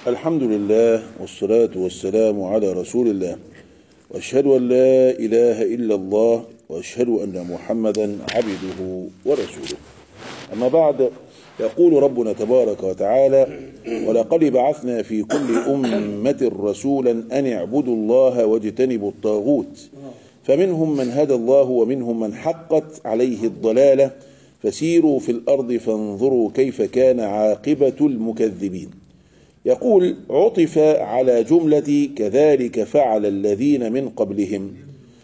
الحمد لله والصلاة والسلام على رسول الله وأشهد أن لا إله إلا الله وأشهد أن محمدا عبده ورسوله أما بعد يقول ربنا تبارك وتعالى ولقد بعثنا في كل أمة رسولا أن اعبدوا الله واجتنبوا الطاغوت فمنهم من هدى الله ومنهم من حقت عليه الضلالة فسيروا في الأرض فانظروا كيف كان عاقبة المكذبين يقول عطف على جملة كذلك فعل الذين من قبلهم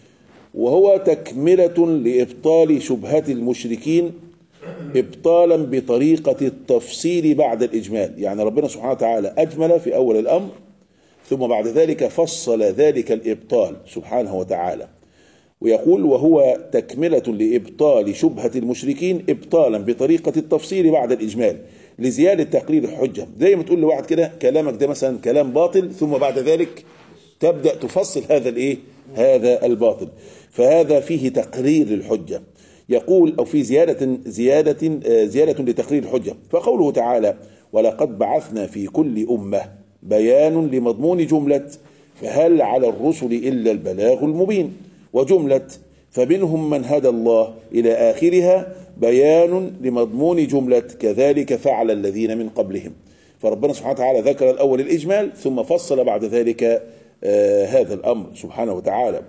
وهو تكملة لإبطال شبهة المشركين إبطالا بطريقة التفصيل بعد الإجمال يعني ربنا سبحانه وتعالى أجمل في أول الأمر ثم بعد ذلك فصل ذلك الإبطال سبحانه وتعالى ويقول وهو تكملة لإبطال شبهة المشركين إبطالا بطريقة التفصيل بعد الإجمال لزيادة تقرير الحجة زي ما تقول لواحد كده كلامك ده مثلا كلام باطل ثم بعد ذلك تبدأ تفصل هذا الإيه هذا الباطل فهذا فيه تقرير للحجة يقول أو في زيادة زيادة زيادة لتقرير الحجة فقوله تعالى ولقد بعثنا في كل أمة بيان لمضمون جملة فهل على الرسل إلا البلاغ المبين وجملة فمنهم من هدى الله إلى آخرها بيان لمضمون جملة كذلك فعل الذين من قبلهم فربنا سبحانه وتعالى ذكر الأول الإجمال ثم فصل بعد ذلك آه هذا الأمر سبحانه وتعالى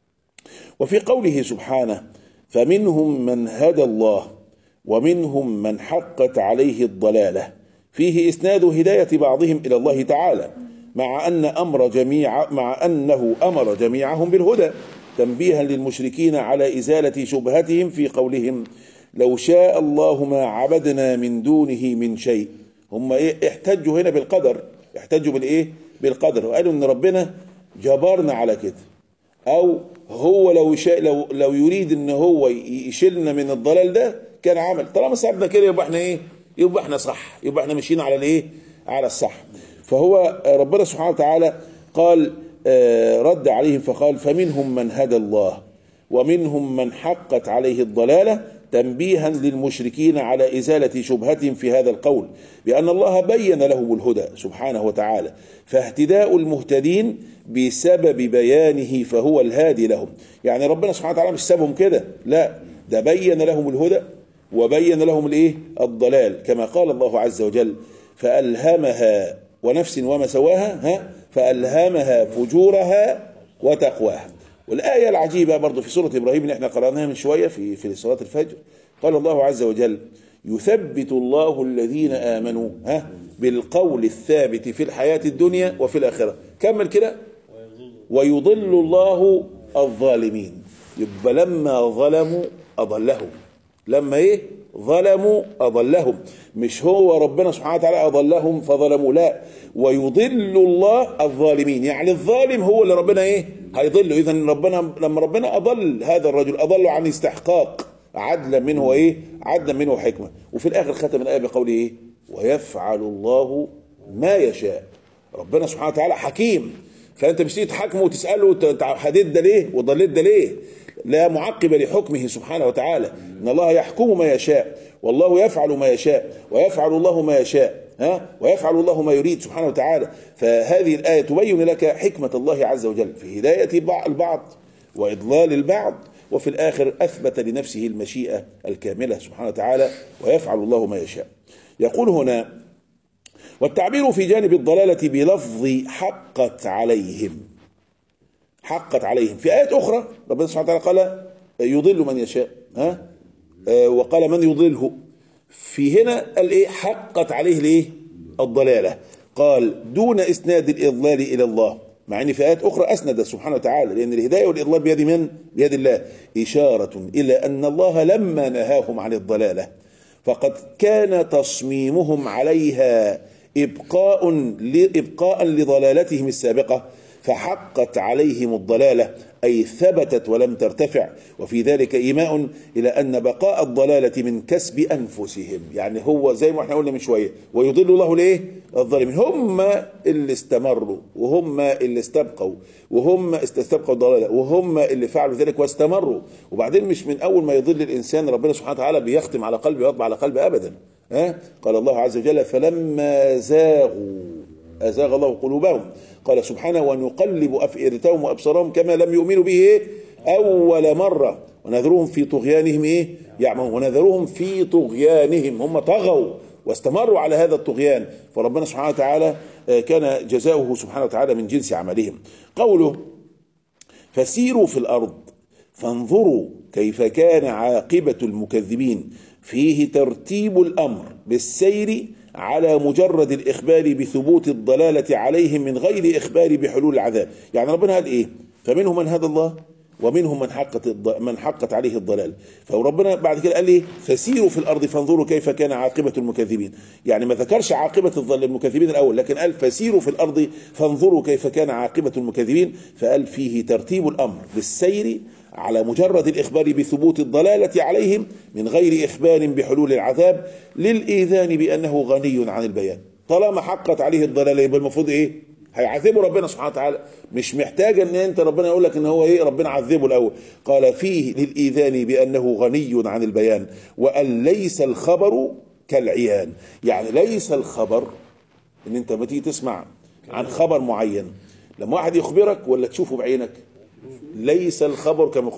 وفي قوله سبحانه فمنهم من هدى الله ومنهم من حقت عليه الضلاله فيه اسناد هدايه بعضهم الى الله تعالى مع ان امر جميع مع انه امر جميعهم بالهدى تنبيها للمشركين على ازاله شبهتهم في قولهم لو شاء الله ما عبدنا من دونه من شيء هم ايه احتجوا هنا بالقدر احتجوا بالايه بالقدر وقالوا ان ربنا جبرنا على كده او هو لو شاء لو لو يريد ان هو يشيلنا من الضلال ده كان عمل طالما سابنا كده يبقى احنا ايه يبقى احنا صح يبقى احنا ماشيين على الايه على الصح فهو ربنا سبحانه وتعالى قال رد عليهم فقال فمنهم من هدى الله ومنهم من حقت عليه الضلاله تنبيها للمشركين على ازاله شبهتهم في هذا القول بان الله بين لهم الهدى سبحانه وتعالى فاهتداء المهتدين بسبب بيانه فهو الهادي لهم يعني ربنا سبحانه وتعالى مش سابهم كده لا ده بين لهم الهدى وبين لهم الايه الضلال كما قال الله عز وجل فالهمها ونفس وما سواها ها فالهمها فجورها وتقواها والايه العجيبه برضه في سوره ابراهيم اللي احنا قراناها من شويه في في صلاه الفجر قال الله عز وجل يثبت الله الذين امنوا ها بالقول الثابت في الحياه الدنيا وفي الاخره كمل كده ويضل الله الظالمين يبقى لما ظلموا اضلهم لما ايه ظلموا اضلهم مش هو ربنا سبحانه وتعالى اضلهم فظلموا لا ويضل الله الظالمين يعني الظالم هو اللي ربنا ايه هيضله اذا ربنا لما ربنا اضل هذا الرجل اضله عن استحقاق عدلا منه ايه عدلا منه حكمه وفي الاخر ختم الايه بقوله ايه ويفعل الله ما يشاء ربنا سبحانه وتعالى حكيم فانت مش تيجي تحاكمه وتساله هديت ده ليه وضليت ده ليه لا معقب لحكمه سبحانه وتعالى ان الله يحكم ما يشاء والله يفعل ما يشاء ويفعل الله ما يشاء ها ويفعل الله ما يريد سبحانه وتعالى فهذه الآية تبين لك حكمة الله عز وجل في هداية البعض وإضلال البعض وفي الآخر أثبت لنفسه المشيئة الكاملة سبحانه وتعالى ويفعل الله ما يشاء يقول هنا والتعبير في جانب الضلالة بلفظ حقت عليهم حقت عليهم في آيات أخرى ربنا سبحانه وتعالى قال يضل من يشاء ها آه وقال من يضله في هنا قال ايه حقت عليه الايه الضلاله قال دون اسناد الاضلال الى الله مع ان في ايات اخرى اسند سبحانه وتعالى لان الهدايه والاضلال بيد من بيد الله اشاره الى ان الله لما نهاهم عن الضلاله فقد كان تصميمهم عليها ابقاء ابقاء لضلالتهم السابقه فحقت عليهم الضلاله اي ثبتت ولم ترتفع وفي ذلك ايماء الى ان بقاء الضلاله من كسب انفسهم يعني هو زي ما احنا قلنا من شويه ويضل الله ليه الظالمين هم اللي استمروا وهم اللي استبقوا وهم استبقوا الضلاله وهم اللي فعلوا ذلك واستمروا وبعدين مش من اول ما يضل الانسان ربنا سبحانه وتعالى بيختم على قلبه ويطبع على قلبه ابدا ها قال الله عز وجل فلما زاغوا أزاغ الله قلوبهم قال سبحانه ونقلب أفئدتهم وأبصارهم كما لم يؤمنوا به إيه؟ أول مرة ونذرهم في طغيانهم إيه يعمهون ونذرهم في طغيانهم هم طغوا واستمروا على هذا الطغيان فربنا سبحانه وتعالى آه، كان جزاؤه سبحانه وتعالى من جنس عملهم قوله فسيروا في الأرض فانظروا كيف كان عاقبة المكذبين فيه ترتيب الأمر بالسير على مجرد الإخبار بثبوت الضلالة عليهم من غير إخبار بحلول العذاب يعني ربنا قال إيه فمنهم من هدى الله ومنهم من حقت من حقت عليه الضلال فربنا بعد كده قال لي فسيروا في الارض فانظروا كيف كان عاقبه المكذبين يعني ما ذكرش عاقبه المكذبين الاول لكن قال فسيروا في الارض فانظروا كيف كان عاقبه المكذبين فقال فيه ترتيب الامر بالسير على مجرد الإخبار بثبوت الضلالة عليهم من غير إخبار بحلول العذاب للإيذان بأنه غني عن البيان طالما حقت عليه الضلالة يبقى المفروض إيه هيعذبه ربنا سبحانه وتعالى مش محتاج ان انت ربنا يقول لك ان هو ايه ربنا عذبه الاول قال فيه للايذان بانه غني عن البيان وان ليس الخبر كالعيان يعني ليس الخبر ان انت ما تيجي تسمع عن خبر معين لما واحد يخبرك ولا تشوفه بعينك ليس الخبر كما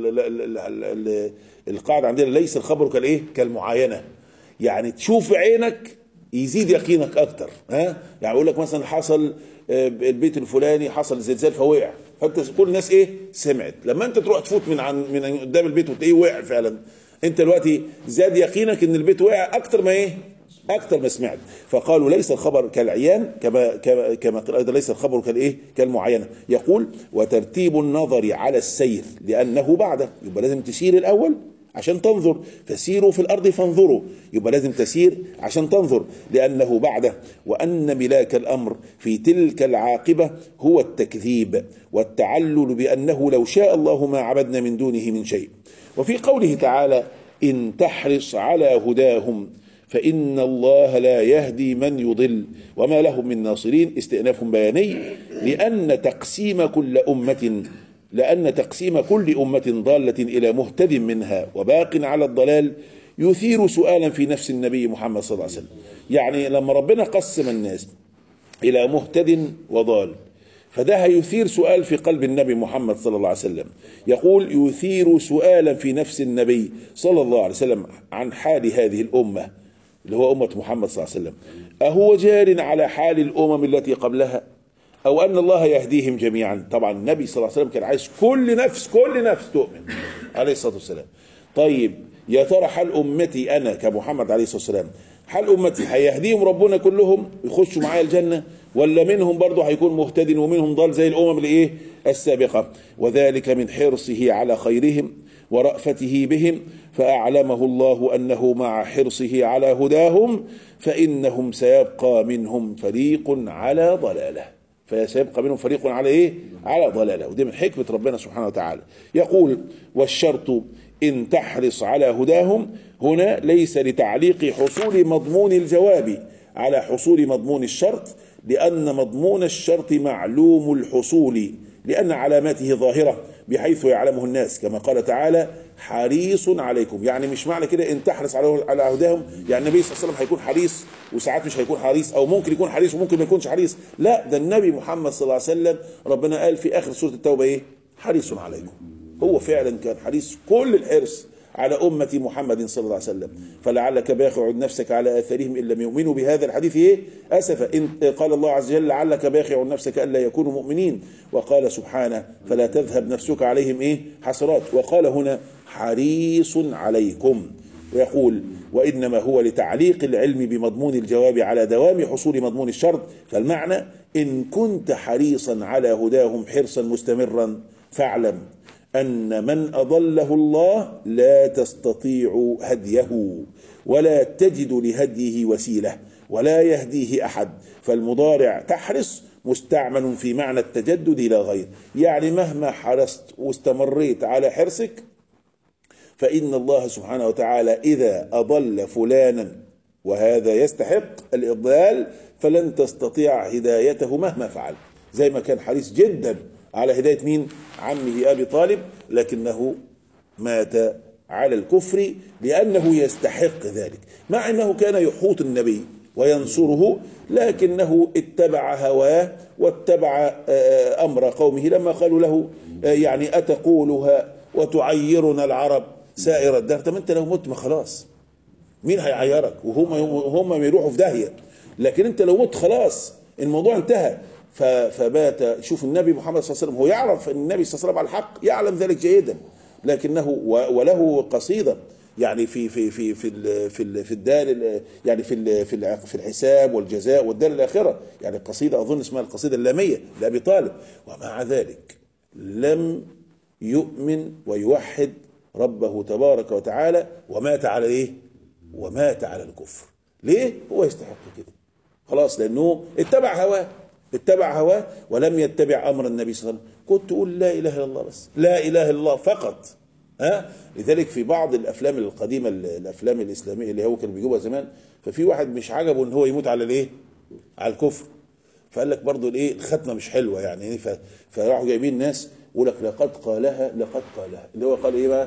القاعده عندنا ليس الخبر كالايه كالمعاينه يعني تشوف عينك يزيد يقينك اكتر ها يعني اقول لك مثلا حصل آه، البيت الفلاني حصل زلزال فوقع فانت كل الناس ايه سمعت لما انت تروح تفوت من عن من قدام البيت وتلاقيه وقع فعلا انت دلوقتي زاد يقينك ان البيت وقع اكتر ما ايه اكثر ما سمعت فقالوا ليس الخبر كالعيان كما كما كما قال ليس الخبر كالايه كالمعاينه يقول وترتيب النظر على السير لانه بعده يبقى لازم تسير الاول عشان تنظر فسيروا في الارض فانظروا يبقى لازم تسير عشان تنظر لانه بعده وان ملاك الامر في تلك العاقبه هو التكذيب والتعلل بانه لو شاء الله ما عبدنا من دونه من شيء وفي قوله تعالى ان تحرص على هداهم فإن الله لا يهدي من يضل وما لهم من ناصرين استئناف بياني لأن تقسيم كل أمة لأن تقسيم كل أمة ضالة إلى مهتد منها وباق على الضلال يثير سؤالا في نفس النبي محمد صلى الله عليه وسلم يعني لما ربنا قسم الناس إلى مهتد وضال فده هيثير سؤال في قلب النبي محمد صلى الله عليه وسلم يقول يثير سؤالا في نفس النبي صلى الله عليه وسلم عن حال هذه الأمة اللي هو أمة محمد صلى الله عليه وسلم أهو جار على حال الأمم التي قبلها أو أن الله يهديهم جميعا طبعا النبي صلى الله عليه وسلم كان عايز كل نفس كل نفس تؤمن عليه الصلاة والسلام طيب يا ترى حال أمتي أنا كمحمد عليه الصلاة والسلام حال أمتي هيهديهم ربنا كلهم يخشوا معايا الجنة ولا منهم برضه هيكون مهتد ومنهم ضال زي الأمم الإيه السابقة وذلك من حرصه على خيرهم ورأفته بهم فأعلمه الله أنه مع حرصه على هداهم فإنهم سيبقى منهم فريق على ضلاله فسيبقى منهم فريق على ايه؟ على ضلاله ودي من حكمه ربنا سبحانه وتعالى يقول والشرط ان تحرص على هداهم هنا ليس لتعليق حصول مضمون الجواب على حصول مضمون الشرط لان مضمون الشرط معلوم الحصول لان علاماته ظاهره بحيث يعلمه الناس كما قال تعالى حريص عليكم يعني مش معنى كده ان تحرص على على هداهم يعني النبي صلى الله عليه وسلم هيكون حريص وساعات مش هيكون حريص او ممكن يكون حريص وممكن ما يكونش حريص لا ده النبي محمد صلى الله عليه وسلم ربنا قال في اخر سوره التوبه ايه حريص عليكم هو فعلا كان حريص كل الحرص على أمة محمد صلى الله عليه وسلم فلعلك باخع نفسك على آثارهم إن لم يؤمنوا بهذا الحديث إيه أسفا إن قال الله عز وجل لعلك باخع نفسك ألا يكونوا مؤمنين وقال سبحانه فلا تذهب نفسك عليهم إيه حسرات وقال هنا حريص عليكم ويقول وإنما هو لتعليق العلم بمضمون الجواب على دوام حصول مضمون الشرط فالمعنى إن كنت حريصا على هداهم حرصا مستمرا فاعلم أن من أضله الله لا تستطيع هديه ولا تجد لهديه وسيلة ولا يهديه أحد فالمضارع تحرص مستعمل في معنى التجدد لا غير يعني مهما حرصت واستمريت على حرصك فإن الله سبحانه وتعالى إذا أضل فلانا وهذا يستحق الإضلال فلن تستطيع هدايته مهما فعل زي ما كان حريص جدا على هداية مين عمه أبي طالب لكنه مات على الكفر لأنه يستحق ذلك مع أنه كان يحوط النبي وينصره لكنه اتبع هواه واتبع آه، امر قومه لما قالوا له آه، يعني اتقولها وتعيرنا العرب سائر الدهر طب انت لو مت ما خلاص مين هيعيرك وهم هم يروحوا في داهيه لكن انت لو مت خلاص الموضوع انتهى ف- فبات شوف النبي محمد صلى الله عليه وسلم هو يعرف ان النبي صلى الله عليه وسلم على الحق يعلم ذلك جيدا لكنه و- وله قصيده يعني في في في في ال- في ال- في الدار ال- يعني في ال- في الع- في الحساب والجزاء والدار الاخره يعني القصيده اظن اسمها القصيده اللاميه لابي طالب ومع ذلك لم يؤمن ويوحد ربه تبارك وتعالى ومات على ايه؟ ومات على الكفر ليه؟ هو يستحق كده خلاص لانه اتبع هواه اتبع هواه ولم يتبع امر النبي صلى الله عليه وسلم كنت تقول لا اله الا الله بس لا اله الا الله فقط ها لذلك في بعض الافلام القديمه الافلام الاسلاميه اللي هو كان بيجيبها زمان ففي واحد مش عجبه ان هو يموت على الايه؟ على الكفر فقال لك برضو الايه الختمه مش حلوه يعني إيه؟ ف- فراحوا جايبين ناس يقول لك لقد قالها لقد قالها اللي هو قال ايه بقى؟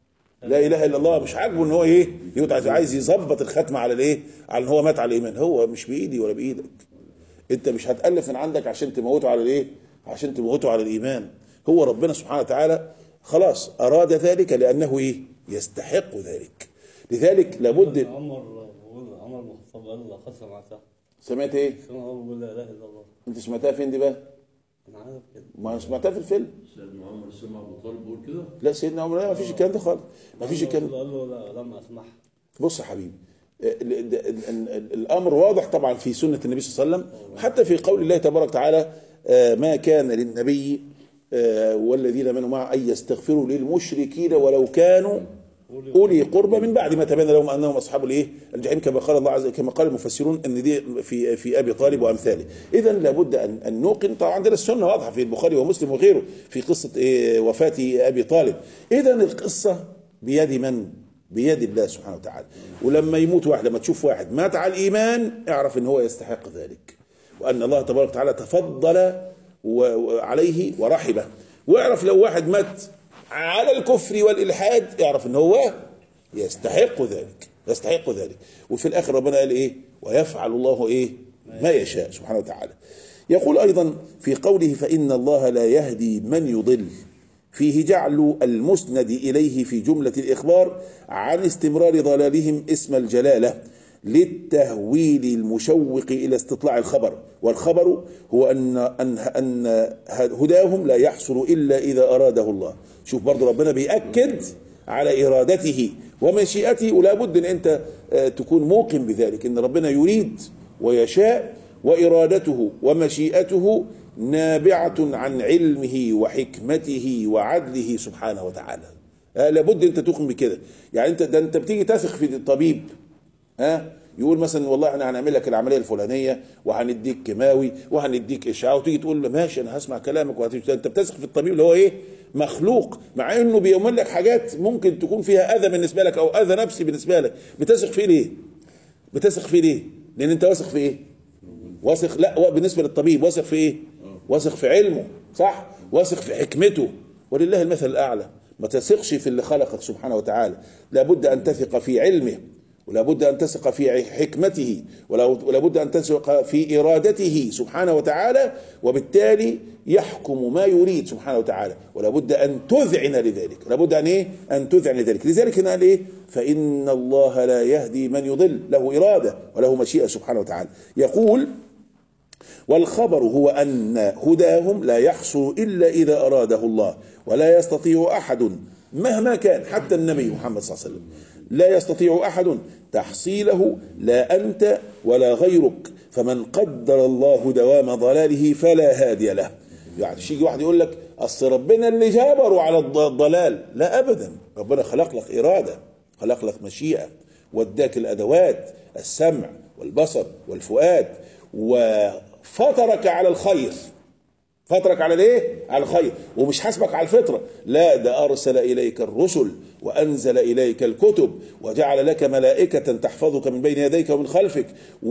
لا اله الا الله مش عاجبه ان هو ايه يقول عايز- عايز يظبط الختمه على الايه على ان هو مات على الايمان هو مش بايدي ولا بايدك انت مش هتالف من عندك عشان تموته على الايه عشان تموته على الايمان هو ربنا سبحانه وتعالى خلاص اراد ذلك لانه ايه يستحق ذلك لذلك لابد عمر بقول عمر بن الخطاب قال لا خسر مع سهل سمعت ايه سمع عمر بيقول لا اله الا الله انت سمعتها فين دي بقى انا عارف كده ما سمعتها في الفيلم سيدنا عمر سمع ابو طالب بيقول كده لا سيدنا عمر لا ما فيش الكلام ده خالص ما فيش الكلام قال له لا لم اسمعها بص يا حبيبي ال- ال- ال- ال- الامر واضح طبعا في سنه النبي صلى الله عليه وسلم حتى في قول الله تبارك وتعالى آه، ما كان للنبي آه، والذين امنوا معه ان يستغفروا للمشركين ولو كانوا اولي قربى من بعد ما تبين لهم انهم اصحاب الايه الجحيم كما قال الله عز كما قال المفسرون ان دي في في ابي طالب وامثاله اذا لابد ان ان نوقن طبعا عندنا السنه واضحه في البخاري ومسلم وغيره في قصه إيه، وفاه ابي طالب اذا القصه بيد من بيد الله سبحانه وتعالى ولما يموت واحد لما تشوف واحد مات على الايمان اعرف ان هو يستحق ذلك وان الله تبارك وتعالى تفضل و- و- عليه ورحبه واعرف لو واحد مات على الكفر والالحاد اعرف ان هو يستحق ذلك يستحق ذلك وفي الاخر ربنا قال ايه ويفعل الله ايه ما يشاء سبحانه وتعالى يقول ايضا في قوله فان الله لا يهدي من يضل فيه جعل المسند اليه في جمله الاخبار عن استمرار ضلالهم اسم الجلاله للتهويل المشوق الى استطلاع الخبر والخبر هو ان ان ان هداهم لا يحصل الا اذا اراده الله شوف برضه ربنا بيأكد على ارادته ومشيئته ولا بد ان انت آه، تكون موقن بذلك ان ربنا يريد ويشاء وارادته ومشيئته نابعه عن علمه وحكمته وعدله سبحانه وتعالى آه، لابد انت تؤمن بكده يعني انت ده انت بتيجي تثق في الطبيب ها يقول مثلا والله احنا هنعمل لك العمليه الفلانيه وهنديك كيماوي وهنديك اشعاع وتيجي تقول له ماشي انا هسمع كلامك وهتمشي. انت بتثق في الطبيب اللي هو ايه مخلوق مع انه بيعمل لك حاجات ممكن تكون فيها اذى بالنسبه لك او اذى نفسي بالنسبه لك بتثق فيه ليه بتثق فيه ليه لان انت واثق في ايه واثق لا هو بالنسبه للطبيب واثق في ايه واثق في علمه صح واثق في حكمته ولله المثل الاعلى ما تثقش في اللي خلقك سبحانه وتعالى لابد ان تثق في علمه ولا بد ان تثق في حكمته ولا ولا بد ان تثق في ارادته سبحانه وتعالى وبالتالي يحكم ما يريد سبحانه وتعالى ولا بد ان تذعن لذلك لا بد ان ايه ان تذعن لذلك لذلك هنا قال ايه فان الله لا يهدي من يضل له اراده وله مشيئه سبحانه وتعالى يقول والخبر هو ان هداهم لا يحصل الا اذا اراده الله ولا يستطيع احد مهما كان حتى النبي محمد صلى الله عليه وسلم لا يستطيع احد تحصيله لا انت ولا غيرك فمن قدر الله دوام ضلاله فلا هادي له يعني يجي واحد يقول لك اصل ربنا اللي جابره على الض- الضلال لا ابدا ربنا خلق لك اراده خلق لك مشيئه واداك الادوات السمع والبصر والفؤاد وفطرك على الخير فطرك على الايه؟ على الخير ومش حاسبك على الفطره لا ده ارسل اليك الرسل وانزل اليك الكتب وجعل لك ملائكه تحفظك من بين يديك ومن خلفك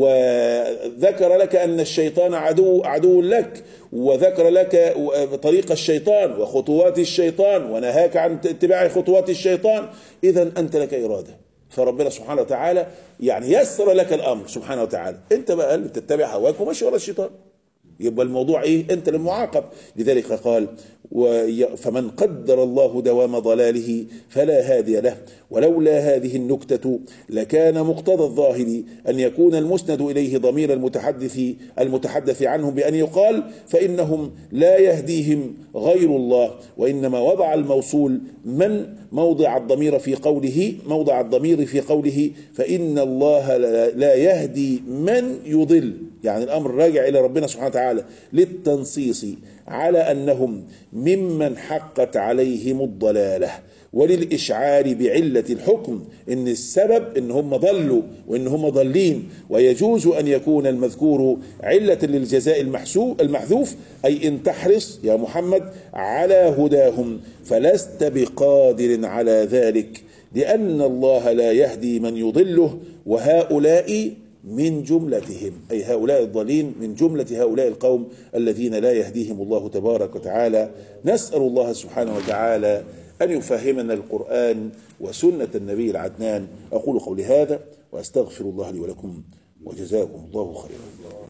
وذكر لك ان الشيطان عدو عدو لك وذكر لك طريق الشيطان وخطوات الشيطان ونهاك عن اتباع خطوات الشيطان اذا انت لك اراده فربنا سبحانه وتعالى يعني يسر لك الامر سبحانه وتعالى انت بقى اللي بتتبع هواك وماشي ورا الشيطان يبقى الموضوع ايه انت المعاقب لذلك قال وي- فمن قدر الله دوام ضلاله فلا هادي له ولولا هذه النكتة لكان مقتضى الظاهر أن يكون المسند إليه ضمير المتحدث المتحدث عنهم بأن يقال فإنهم لا يهديهم غير الله وإنما وضع الموصول من موضع الضمير في قوله موضع الضمير في قوله فإن الله لا- لا يهدي من يضل يعني الامر راجع الى ربنا سبحانه وتعالى للتنصيص على انهم ممن حقت عليهم الضلاله وللاشعار بعله الحكم ان السبب ان هم ضلوا وان هم ضالين ويجوز ان يكون المذكور عله للجزاء المحسوب المحذوف اي ان تحرص يا محمد على هداهم فلست بقادر على ذلك لان الله لا يهدي من يضله وهؤلاء من جملتهم أي هؤلاء الضالين من جملة هؤلاء القوم الذين لا يهديهم الله تبارك وتعالى نسأل الله سبحانه وتعالى أن يفهمنا القرآن وسنة النبي العدنان أقول قولي هذا وأستغفر الله لي ولكم وجزاكم الله خيرا